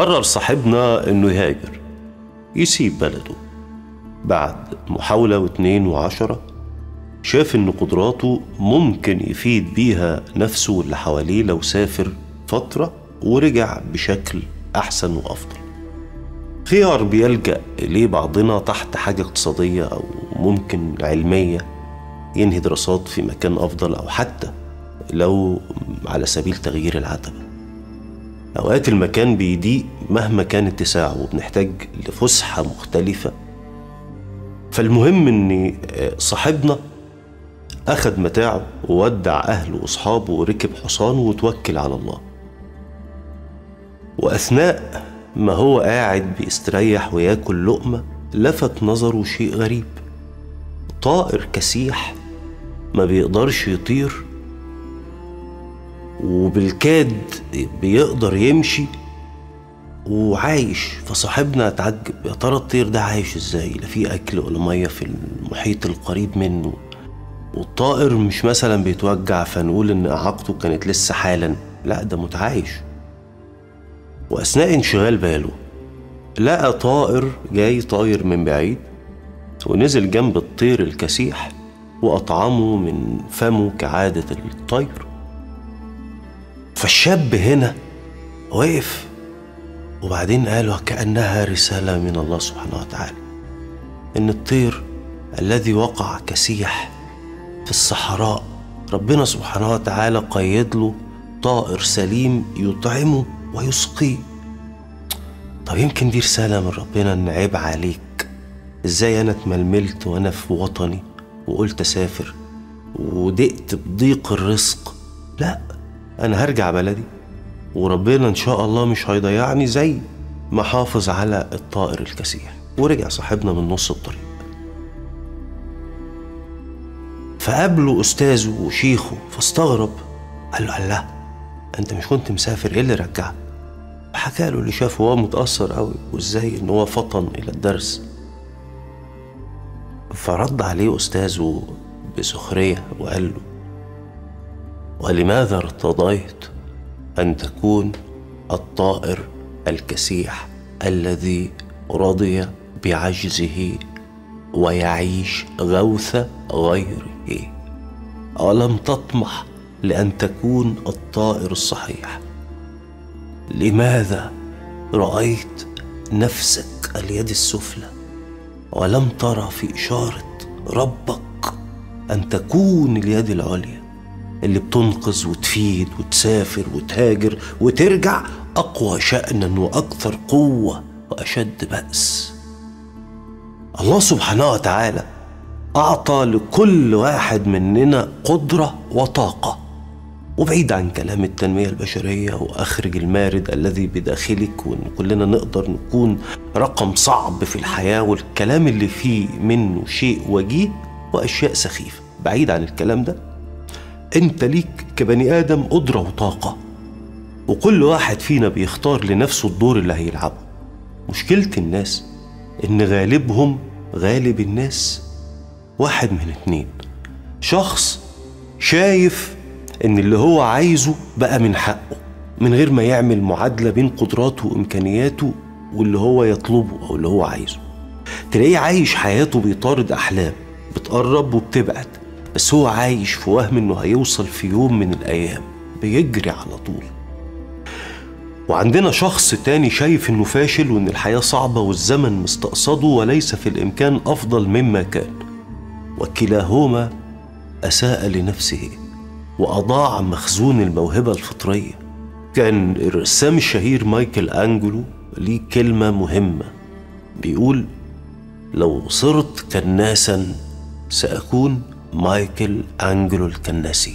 قرر صاحبنا انه يهاجر يسيب بلده بعد محاولة واتنين وعشرة شاف ان قدراته ممكن يفيد بيها نفسه واللي حواليه لو سافر فترة ورجع بشكل أحسن وأفضل خيار بيلجأ إليه بعضنا تحت حاجة اقتصادية أو ممكن علمية ينهي دراسات في مكان أفضل أو حتى لو على سبيل تغيير العتبة أوقات المكان بيضيق مهما كان اتساعه وبنحتاج لفسحة مختلفة فالمهم إن صاحبنا أخد متاعه وودع أهله وأصحابه وركب حصانه وتوكل على الله وأثناء ما هو قاعد بيستريح وياكل لقمة لفت نظره شيء غريب طائر كسيح ما بيقدرش يطير وبالكاد بيقدر يمشي وعايش فصاحبنا اتعجب يا ترى الطير ده عايش ازاي لا في اكل ولا ميه في المحيط القريب منه والطائر مش مثلا بيتوجع فنقول ان اعاقته كانت لسه حالا لا ده متعايش واثناء انشغال باله لقى طائر جاي طاير من بعيد ونزل جنب الطير الكسيح واطعمه من فمه كعاده الطير فالشاب هنا وقف وبعدين قال وكأنها رسالة من الله سبحانه وتعالى إن الطير الذي وقع كسيح في الصحراء ربنا سبحانه وتعالى قيد له طائر سليم يطعمه ويسقيه طب يمكن دي رسالة من ربنا إن عيب عليك إزاي أنا اتململت وأنا في وطني وقلت أسافر ودقت بضيق الرزق لا أنا هرجع بلدي وربنا إن شاء الله مش هيضيعني زي ما حافظ على الطائر الكسيح ورجع صاحبنا من نص الطريق فقابله أستاذه وشيخه فاستغرب قال له الله أنت مش كنت مسافر إيه اللي رجعك؟ حكى له اللي شافه وهو متأثر قوي وإزاي إن هو فطن إلى الدرس فرد عليه أستاذه بسخرية وقال له ولماذا ارتضيت أن تكون الطائر الكسيح الذي رضي بعجزه ويعيش غوث غيره ألم تطمح لأن تكون الطائر الصحيح لماذا رأيت نفسك اليد السفلى ولم ترى في إشارة ربك أن تكون اليد العليا اللي بتنقذ وتفيد وتسافر وتهاجر وترجع أقوى شأنا وأكثر قوة وأشد بأس الله سبحانه وتعالى أعطى لكل واحد مننا قدرة وطاقة وبعيد عن كلام التنمية البشرية وأخرج المارد الذي بداخلك وإن كلنا نقدر نكون رقم صعب في الحياة والكلام اللي فيه منه شيء وجيه وأشياء سخيفة بعيد عن الكلام ده أنت ليك كبني آدم قدرة وطاقة وكل واحد فينا بيختار لنفسه الدور اللي هيلعبه مشكلة الناس إن غالبهم غالب الناس واحد من اتنين شخص شايف ان اللي هو عايزه بقى من حقه من غير ما يعمل معادله بين قدراته وامكانياته واللي هو يطلبه او اللي هو عايزه تلاقيه عايش حياته بيطارد احلام بتقرب وبتبعد بس هو عايش في وهم انه هيوصل في يوم من الايام بيجري على طول وعندنا شخص تاني شايف انه فاشل وان الحياه صعبه والزمن مستقصده وليس في الامكان افضل مما كان وكلاهما اساء لنفسه وأضاع مخزون الموهبة الفطرية كان الرسام الشهير مايكل أنجلو ليه كلمة مهمة بيقول لو صرت كناسا سأكون مايكل أنجلو الكناسي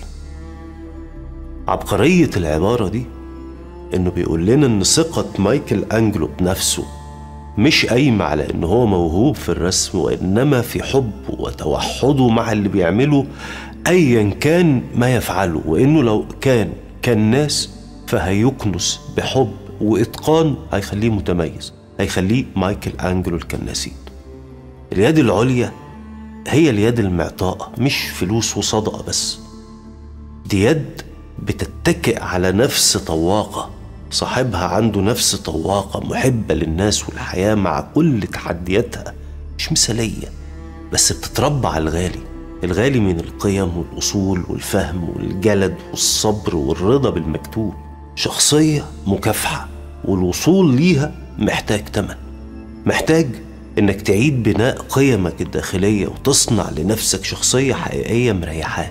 عبقرية العبارة دي إنه بيقول لنا إن ثقة مايكل أنجلو بنفسه مش قايمة على إن هو موهوب في الرسم وإنما في حبه وتوحده مع اللي بيعمله ايا كان ما يفعله وانه لو كان كالناس فهيكنس بحب واتقان هيخليه متميز هيخليه مايكل انجلو الكناسين اليد العليا هي اليد المعطاءة مش فلوس وصدقة بس دي يد بتتكئ على نفس طواقة صاحبها عنده نفس طواقة محبة للناس والحياة مع كل تحدياتها مش مثالية بس بتتربى على الغالي الغالي من القيم والأصول والفهم والجلد والصبر والرضا بالمكتوب شخصية مكافحة والوصول ليها محتاج تمن محتاج انك تعيد بناء قيمك الداخلية وتصنع لنفسك شخصية حقيقية مريحاك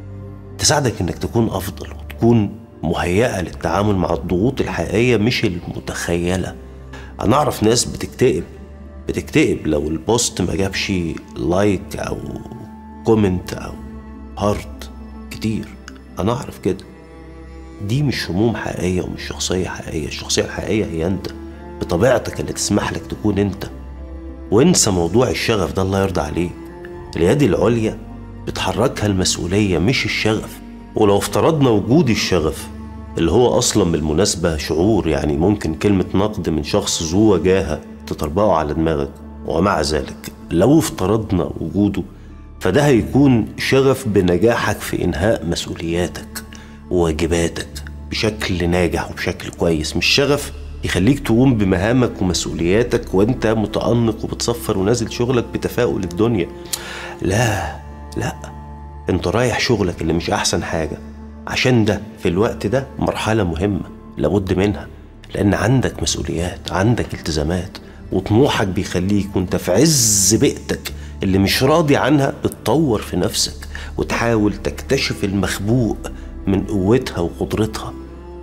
تساعدك انك تكون افضل وتكون مهيئة للتعامل مع الضغوط الحقيقية مش المتخيلة انا اعرف ناس بتكتئب بتكتئب لو البوست ما جابش لايك او كومنت او هارت كتير انا اعرف كده دي مش هموم حقيقية ومش شخصية حقيقية الشخصية الحقيقية هي انت بطبيعتك اللي تسمح لك تكون انت وانسى موضوع الشغف ده الله يرضى عليك اليد العليا بتحركها المسؤولية مش الشغف ولو افترضنا وجود الشغف اللي هو أصلا بالمناسبة شعور يعني ممكن كلمة نقد من شخص ذو وجاهة تطربقه على دماغك ومع ذلك لو افترضنا وجوده فده هيكون شغف بنجاحك في إنهاء مسؤولياتك وواجباتك بشكل ناجح وبشكل كويس مش شغف يخليك تقوم بمهامك ومسؤولياتك وانت متأنق وبتصفر ونازل شغلك بتفاؤل الدنيا لا لا انت رايح شغلك اللي مش احسن حاجة عشان ده في الوقت ده مرحلة مهمة لابد منها لان عندك مسؤوليات عندك التزامات وطموحك بيخليك وانت في عز بيئتك اللي مش راضي عنها تتطور في نفسك وتحاول تكتشف المخبوء من قوتها وقدرتها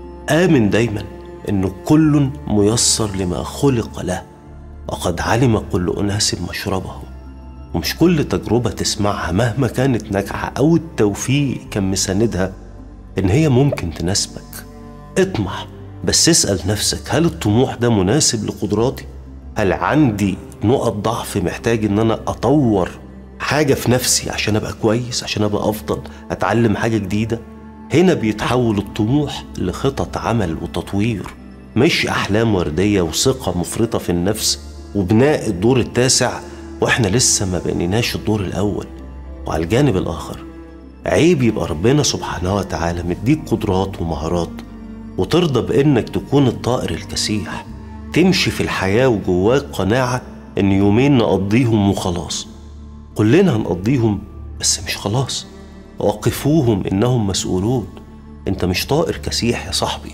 آمن دايما إنه كل ميسر لما خلق له وقد علم كل أناس مشربهم ومش كل تجربة تسمعها مهما كانت ناجحة أو التوفيق كان مساندها إن هي ممكن تناسبك اطمح بس اسأل نفسك هل الطموح ده مناسب لقدراتي؟ هل عندي نقط ضعف محتاج إن أنا أطور حاجة في نفسي عشان أبقى كويس عشان أبقى أفضل أتعلم حاجة جديدة هنا بيتحول الطموح لخطط عمل وتطوير مش أحلام وردية وثقة مفرطة في النفس وبناء الدور التاسع وإحنا لسه ما بنيناش الدور الأول وعلى الجانب الآخر عيب يبقى ربنا سبحانه وتعالى مديك قدرات ومهارات وترضى بإنك تكون الطائر الكسيح تمشي في الحياة وجواك قناعة إن يومين نقضيهم وخلاص كلنا هنقضيهم بس مش خلاص وقفوهم إنهم مسؤولون أنت مش طائر كسيح يا صاحبي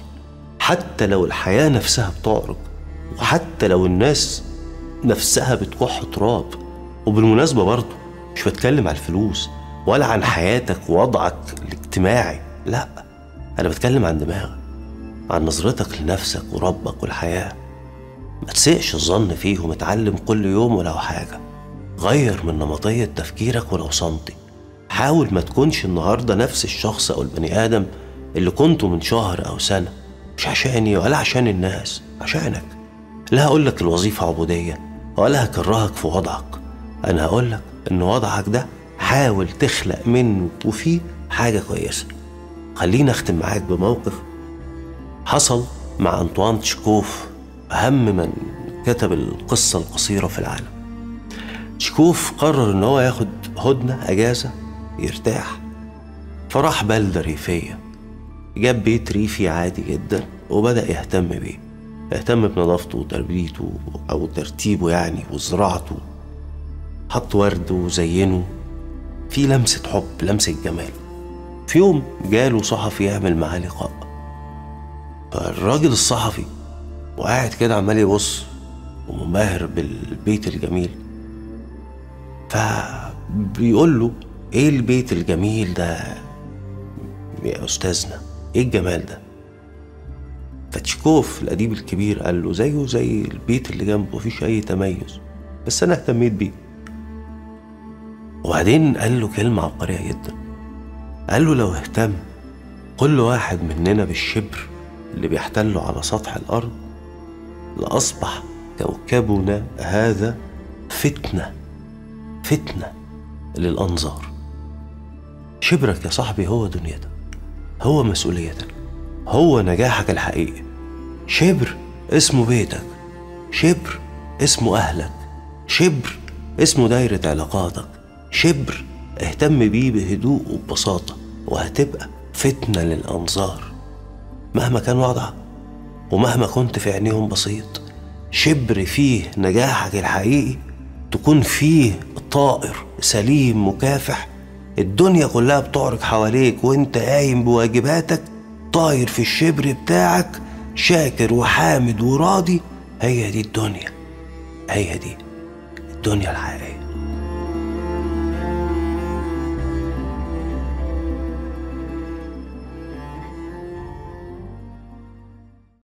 حتى لو الحياة نفسها بتعرج وحتى لو الناس نفسها بتكح تراب وبالمناسبة برضه مش بتكلم على الفلوس ولا عن حياتك ووضعك الاجتماعي لا أنا بتكلم عن دماغك عن نظرتك لنفسك وربك والحياة ما تسيئش الظن فيهم اتعلم كل يوم ولو حاجة غير من نمطية تفكيرك ولو سنتي حاول ما تكونش النهاردة نفس الشخص أو البني آدم اللي كنته من شهر أو سنة مش عشاني ولا عشان الناس عشانك لا هقولك الوظيفة عبودية ولا هكرهك في وضعك أنا هقولك إن وضعك ده حاول تخلق منه وفيه حاجة كويسة خليني أختم معاك بموقف حصل مع أنطوان تشكوف أهم من كتب القصة القصيرة في العالم تشكوف قرر إن هو ياخد هدنة أجازة يرتاح فراح بلدة ريفية جاب بيت ريفي عادي جدا وبدأ يهتم بيه يهتم بنظافته وتربيته أو ترتيبه يعني وزراعته حط ورد وزينه في لمسة حب لمسة جمال في يوم جاله صحفي يعمل معاه لقاء فالراجل الصحفي وقاعد كده عمال يبص ومنبهر بالبيت الجميل فبيقول له ايه البيت الجميل ده يا استاذنا ايه الجمال ده فتشكوف الأديب الكبير قال له زيه زي البيت اللي جنبه مفيش أي تميز بس أنا اهتميت بيه وبعدين قال له كلمة عبقرية جدا قال له لو اهتم كل واحد مننا بالشبر اللي بيحتله على سطح الأرض لأصبح كوكبنا هذا فتنة فتنة للأنظار شبرك يا صاحبي هو دنيتك هو مسؤوليتك هو نجاحك الحقيقي شبر اسمه بيتك شبر اسمه أهلك شبر اسمه دايرة علاقاتك شبر اهتم بيه بهدوء وببساطة وهتبقى فتنة للأنظار مهما كان وضعك ومهما كنت في عينيهم بسيط شبر فيه نجاحك الحقيقي تكون فيه طائر سليم مكافح الدنيا كلها بتعرج حواليك وانت قايم بواجباتك طاير في الشبر بتاعك شاكر وحامد وراضي هي دي الدنيا هي دي الدنيا الحقيقية